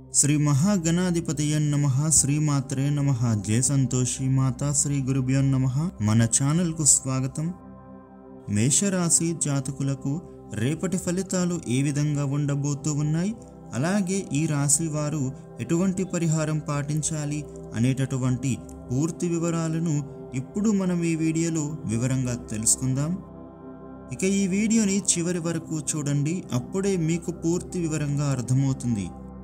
శ్రీ మహాగణాధిపతయ నమ శ్రీమాత్రే నమ జయ సంతోషి మాతా శ్రీ గురుభ్యో నమ మన ఛానల్కు స్వాగతం మేషరాశి జాతకులకు రేపటి ఫలితాలు ఏ విధంగా ఉండబోతూ ఉన్నాయి అలాగే ఈ రాశి వారు ఎటువంటి పరిహారం పాటించాలి అనేటటువంటి పూర్తి వివరాలను ఇప్పుడు మనం ఈ వీడియోలో వివరంగా తెలుసుకుందాం ఇక ఈ వీడియోని చివరి వరకు చూడండి అప్పుడే మీకు పూర్తి వివరంగా అర్థమవుతుంది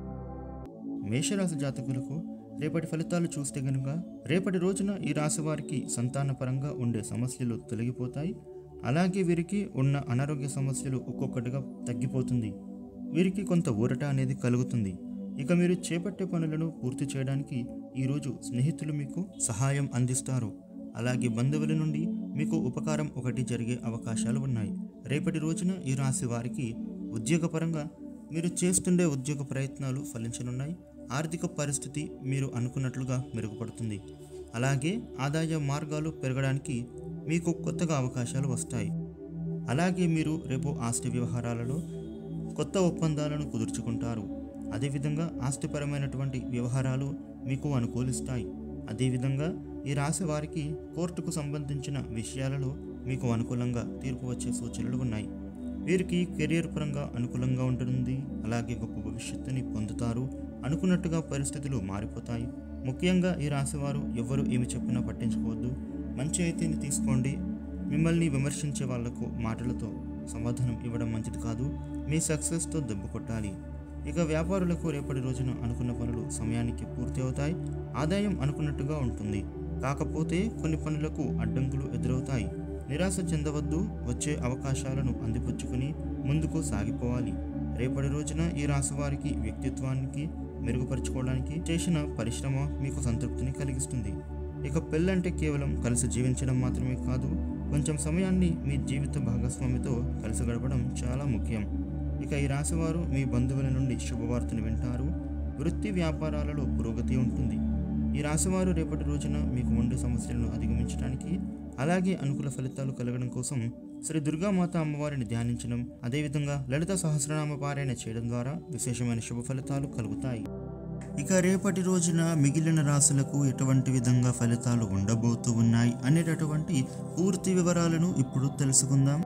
మేషరాశి జాతకులకు రేపటి ఫలితాలు చూస్తే గనుక రేపటి రోజున ఈ రాశి వారికి సంతానపరంగా ఉండే సమస్యలు తొలగిపోతాయి అలాగే వీరికి ఉన్న అనారోగ్య సమస్యలు ఒక్కొక్కటిగా తగ్గిపోతుంది వీరికి కొంత ఊరట అనేది కలుగుతుంది ఇక మీరు చేపట్టే పనులను పూర్తి చేయడానికి ఈరోజు స్నేహితులు మీకు సహాయం అందిస్తారు అలాగే బంధువుల నుండి మీకు ఉపకారం ఒకటి జరిగే అవకాశాలు ఉన్నాయి రేపటి రోజున ఈ రాశి వారికి ఉద్యోగపరంగా మీరు చేస్తుండే ఉద్యోగ ప్రయత్నాలు ఫలించనున్నాయి ఆర్థిక పరిస్థితి మీరు అనుకున్నట్లుగా మెరుగుపడుతుంది అలాగే ఆదాయ మార్గాలు పెరగడానికి మీకు కొత్తగా అవకాశాలు వస్తాయి అలాగే మీరు రేపు ఆస్తి వ్యవహారాలలో కొత్త ఒప్పందాలను కుదుర్చుకుంటారు అదేవిధంగా ఆస్తిపరమైనటువంటి వ్యవహారాలు మీకు అనుకూలిస్తాయి అదేవిధంగా ఈ రాశి వారికి కోర్టుకు సంబంధించిన విషయాలలో మీకు అనుకూలంగా తీర్పు వచ్చే సూచనలు ఉన్నాయి వీరికి కెరియర్ పరంగా అనుకూలంగా ఉంటుంది అలాగే గొప్ప భవిష్యత్తుని పొందుతారు అనుకున్నట్టుగా పరిస్థితులు మారిపోతాయి ముఖ్యంగా ఈ రాశివారు ఎవరు ఏమి చెప్పినా పట్టించుకోవద్దు మంచి అయితేని తీసుకోండి మిమ్మల్ని విమర్శించే వాళ్లకు మాటలతో సమాధానం ఇవ్వడం మంచిది కాదు మీ సక్సెస్తో దెబ్బ కొట్టాలి ఇక వ్యాపారులకు రేపటి రోజున అనుకున్న పనులు సమయానికి పూర్తి అవుతాయి ఆదాయం అనుకున్నట్టుగా ఉంటుంది కాకపోతే కొన్ని పనులకు అడ్డంకులు ఎదురవుతాయి నిరాశ చెందవద్దు వచ్చే అవకాశాలను అందిపుచ్చుకుని ముందుకు సాగిపోవాలి రేపటి రోజున ఈ రాశి వారికి వ్యక్తిత్వానికి మెరుగుపరుచుకోవడానికి చేసిన పరిశ్రమ మీకు సంతృప్తిని కలిగిస్తుంది ఇక పెళ్ళంటే కేవలం కలిసి జీవించడం మాత్రమే కాదు కొంచెం సమయాన్ని మీ జీవిత భాగస్వామితో కలిసి గడపడం చాలా ముఖ్యం ఇక ఈ రాశివారు మీ బంధువుల నుండి శుభవార్తను వింటారు వృత్తి వ్యాపారాలలో పురోగతి ఉంటుంది ఈ రాశివారు రేపటి రోజున మీకు ఉండే సమస్యలను అధిగమించడానికి అలాగే అనుకూల ఫలితాలు కలగడం కోసం శ్రీ దుర్గామాత అమ్మవారిని ధ్యానించడం అదేవిధంగా లలిత సహస్రనామ పారాయణ చేయడం ద్వారా విశేషమైన శుభ ఫలితాలు కలుగుతాయి ఇక రేపటి రోజున మిగిలిన రాశులకు ఎటువంటి విధంగా ఫలితాలు ఉండబోతూ ఉన్నాయి అనేటటువంటి పూర్తి వివరాలను ఇప్పుడు తెలుసుకుందాం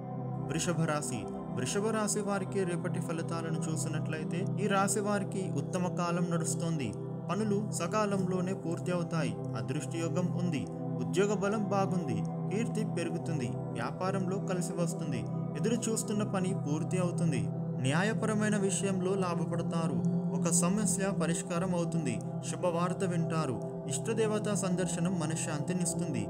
వృషభ రాశి వృషభ రాశి వారికి రేపటి ఫలితాలను చూసినట్లయితే ఈ రాశి వారికి ఉత్తమ కాలం నడుస్తోంది పనులు సకాలంలోనే పూర్తి అవుతాయి అదృష్టి యోగం ఉంది ఉద్యోగ బలం బాగుంది కీర్తి పెరుగుతుంది వ్యాపారంలో కలిసి వస్తుంది ఎదురు చూస్తున్న పని పూర్తి అవుతుంది న్యాయపరమైన విషయంలో లాభపడతారు ఒక సమస్య పరిష్కారం అవుతుంది శుభవార్త వింటారు ఇష్టదేవత సందర్శనం మనశ్శాంతినిస్తుంది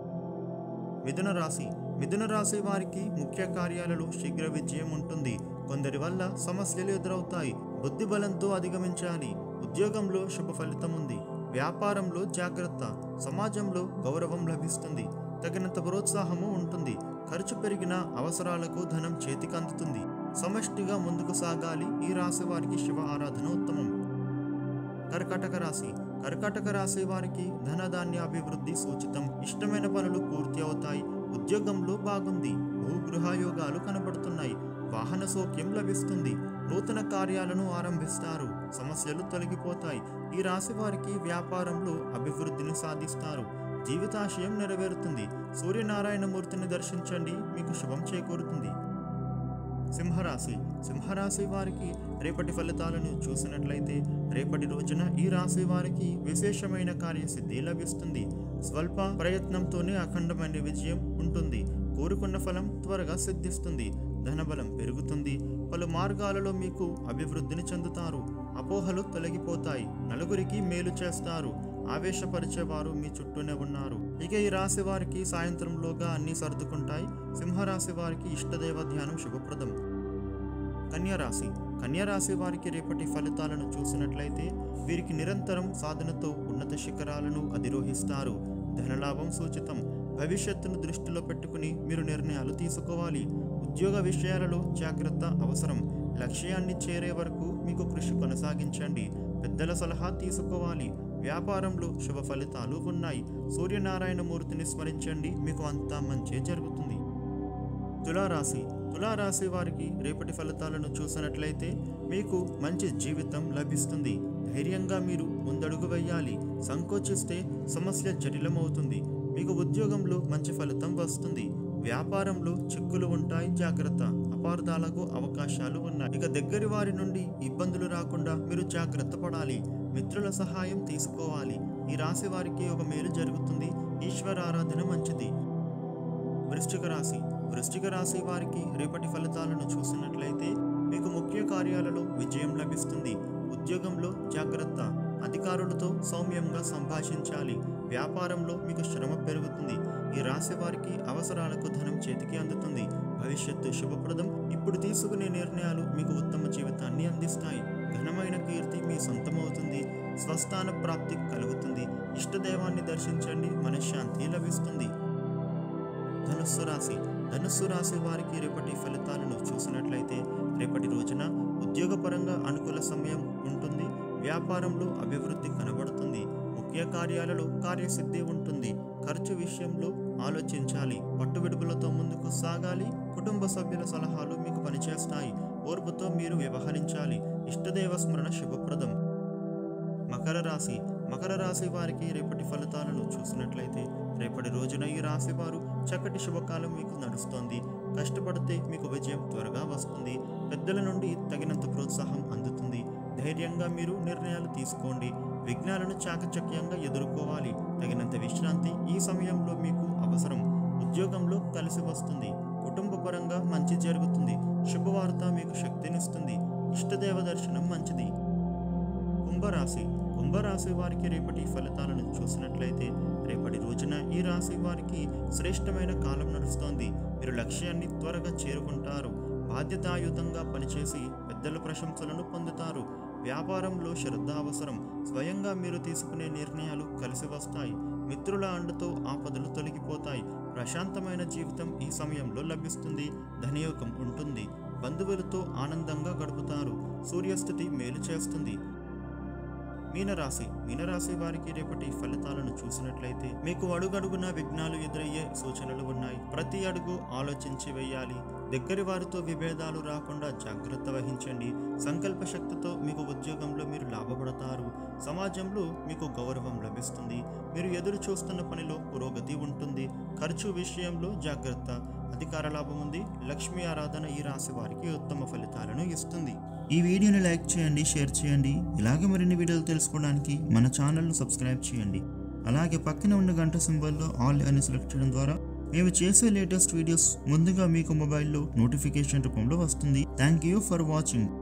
మిథున రాశి మిథున రాశి వారికి ముఖ్య కార్యాలలో శీఘ్ర విజయం ఉంటుంది కొందరి వల్ల సమస్యలు ఎదురవుతాయి బుద్ధి బలంతో అధిగమించాలి ఉద్యోగంలో శుభ ఫలితం ఉంది వ్యాపారంలో జాగ్రత్త సమాజంలో గౌరవం లభిస్తుంది తగినంత ప్రోత్సాహము ఉంటుంది ఖర్చు పెరిగిన అవసరాలకు ధనం చేతికి అందుతుంది సమష్టిగా ముందుకు సాగాలి ఈ రాశి వారికి శివ ఆరాధన ఉత్తమం కర్కాటక రాశి కర్కాటక రాశి వారికి ధనధాన్య అభివృద్ధి సూచితం ఇష్టమైన పనులు పూర్తి అవుతాయి ఉద్యోగంలో బాగుంది భూగృహ యోగాలు కనబడుతున్నాయి వాహన సౌఖ్యం లభిస్తుంది నూతన కార్యాలను ఆరంభిస్తారు సమస్యలు తొలగిపోతాయి ఈ రాశి వారికి వ్యాపారంలో అభివృద్ధిని సాధిస్తారు జీవితాశయం నెరవేరుతుంది సూర్యనారాయణమూర్తిని దర్శించండి మీకు శుభం చేకూరుతుంది సింహరాశి సింహరాశి వారికి రేపటి ఫలితాలను చూసినట్లయితే రేపటి రోజున ఈ రాశి వారికి విశేషమైన కార్యసిద్ధి లభిస్తుంది స్వల్ప ప్రయత్నంతోనే అఖండమైన విజయం ఉంటుంది కోరుకున్న ఫలం త్వరగా సిద్ధిస్తుంది ధనబలం పెరుగుతుంది పలు మార్గాలలో మీకు అభివృద్ధిని చెందుతారు అపోహలు తొలగిపోతాయి నలుగురికి మేలు చేస్తారు ఆవేశపరిచేవారు మీ చుట్టూనే ఉన్నారు ఇక ఈ రాశి వారికి సాయంత్రంలోగా అన్నీ సర్దుకుంటాయి సింహరాశి వారికి ఇష్టదేవ ధ్యానం శుభప్రదం కన్యరాశి కన్యరాశి వారికి రేపటి ఫలితాలను చూసినట్లయితే వీరికి నిరంతరం సాధనతో ఉన్నత శిఖరాలను అధిరోహిస్తారు ధనలాభం సూచితం భవిష్యత్తును దృష్టిలో పెట్టుకుని మీరు నిర్ణయాలు తీసుకోవాలి ఉద్యోగ విషయాలలో జాగ్రత్త అవసరం లక్ష్యాన్ని చేరే వరకు మీకు కృషి కొనసాగించండి పెద్దల సలహా తీసుకోవాలి వ్యాపారంలో శుభ ఫలితాలు ఉన్నాయి సూర్యనారాయణమూర్తిని స్మరించండి మీకు అంతా మంచి జరుగుతుంది తులారాశి తులారాశి వారికి రేపటి ఫలితాలను చూసినట్లయితే మీకు మంచి జీవితం లభిస్తుంది ధైర్యంగా మీరు ముందడుగు వేయాలి సంకోచిస్తే సమస్య జటిలమవుతుంది మీకు ఉద్యోగంలో మంచి ఫలితం వస్తుంది వ్యాపారంలో చిక్కులు ఉంటాయి జాగ్రత్త అపార్థాలకు అవకాశాలు ఉన్నాయి ఇక దగ్గరి వారి నుండి ఇబ్బందులు రాకుండా మీరు జాగ్రత్త పడాలి మిత్రుల సహాయం తీసుకోవాలి ఈ రాశి వారికి ఒక మేలు జరుగుతుంది ఈశ్వర ఆరాధన మంచిది వృశ్చిక రాశి వృశ్చిక రాశి వారికి రేపటి ఫలితాలను చూసినట్లయితే మీకు ముఖ్య కార్యాలలో విజయం లభిస్తుంది ఉద్యోగంలో జాగ్రత్త అధికారులతో సౌమ్యంగా సంభాషించాలి వ్యాపారంలో మీకు శ్రమ పెరుగుతుంది ఈ రాశి వారికి అవసరాలకు ధనం చేతికి అందుతుంది భవిష్యత్తు శుభప్రదం ఇప్పుడు తీసుకునే నిర్ణయాలు మీకు ఉత్తమ జీవితాన్ని అందిస్తాయి ఘనమైన కీర్తి మీ సొంతమవుతుంది స్వస్థాన ప్రాప్తి కలుగుతుంది ఇష్టదైవాన్ని దర్శించండి మనశ్శాంతి లభిస్తుంది ధనుస్సు రాశి ధనుస్సు రాశి వారికి రేపటి ఫలితాలను చూసినట్లయితే రేపటి రోజున ఉద్యోగపరంగా అనుకూల సమయం ఉంటుంది వ్యాపారంలో అభివృద్ధి కనబడుతుంది ముఖ్య కార్యాలలో కార్యసిద్ధి ఉంటుంది ఖర్చు విషయంలో ఆలోచించాలి పట్టువిడుపులతో ముందుకు సాగాలి కుటుంబ సభ్యుల సలహాలు మీకు పనిచేస్తాయి ఓర్పుతో మీరు వ్యవహరించాలి ఇష్టదేవ స్మరణ శుభప్రదం మకర రాశి మకర రాశి వారికి రేపటి ఫలితాలను చూసినట్లయితే రేపటి రోజున ఈ రాశి వారు చక్కటి శుభకాలం మీకు నడుస్తోంది కష్టపడితే మీకు విజయం త్వరగా వస్తుంది పెద్దల నుండి తగినంత ప్రోత్సాహం అందుతుంది ధైర్యంగా మీరు నిర్ణయాలు తీసుకోండి విఘ్నాలను చాకచక్యంగా ఎదుర్కోవాలి తగినంత విశ్రాంతి ఈ సమయంలో మీకు అవసరం ఉద్యోగంలో కలిసి వస్తుంది కుటుంబ పరంగా మంచి జరుగుతుంది శుభవార్త మీకు శక్తినిస్తుంది ఇష్టదేవ దర్శనం మంచిది కుంభరాశి కుంభరాశి వారికి రేపటి ఫలితాలను చూసినట్లయితే రేపటి రోజున ఈ రాశి వారికి శ్రేష్టమైన కాలం నడుస్తోంది మీరు లక్ష్యాన్ని త్వరగా చేరుకుంటారు బాధ్యతాయుతంగా పనిచేసి పెద్దల ప్రశంసలను పొందుతారు వ్యాపారంలో శ్రద్ధ అవసరం స్వయంగా మీరు తీసుకునే నిర్ణయాలు కలిసి వస్తాయి మిత్రుల అండతో ఆపదలు తొలగిపోతాయి ప్రశాంతమైన జీవితం ఈ సమయంలో లభిస్తుంది ధనయోగం ఉంటుంది బంధువులతో ఆనందంగా గడుపుతారు సూర్యస్థితి మేలు చేస్తుంది మీనరాశి మీనరాశి వారికి రేపటి ఫలితాలను చూసినట్లయితే మీకు అడుగడుగున విఘ్నాలు ఎదురయ్యే సూచనలు ఉన్నాయి ప్రతి అడుగు ఆలోచించి వేయాలి దగ్గరి వారితో విభేదాలు రాకుండా జాగ్రత్త వహించండి సంకల్ప శక్తితో మీకు ఉద్యోగంలో మీరు లాభపడతారు సమాజంలో మీకు గౌరవం లభిస్తుంది మీరు ఎదురు చూస్తున్న పనిలో పురోగతి ఉంటుంది ఖర్చు విషయంలో జాగ్రత్త అధికార లాభం ఉంది లక్ష్మీ ఆరాధన ఈ రాశి వారికి ఉత్తమ ఫలితాలను ఇస్తుంది ఈ వీడియోని లైక్ చేయండి షేర్ చేయండి ఇలాగే మరిన్ని వీడియోలు తెలుసుకోవడానికి మన ఛానల్ను సబ్స్క్రైబ్ చేయండి అలాగే పక్కన ఉన్న గంట సింబల్లో ఆల్ అని సెలెక్ట్ చేయడం ద్వారా మేము చేసే లేటెస్ట్ వీడియోస్ ముందుగా మీకు మొబైల్లో నోటిఫికేషన్ రూపంలో వస్తుంది థ్యాంక్ యూ ఫర్ వాచింగ్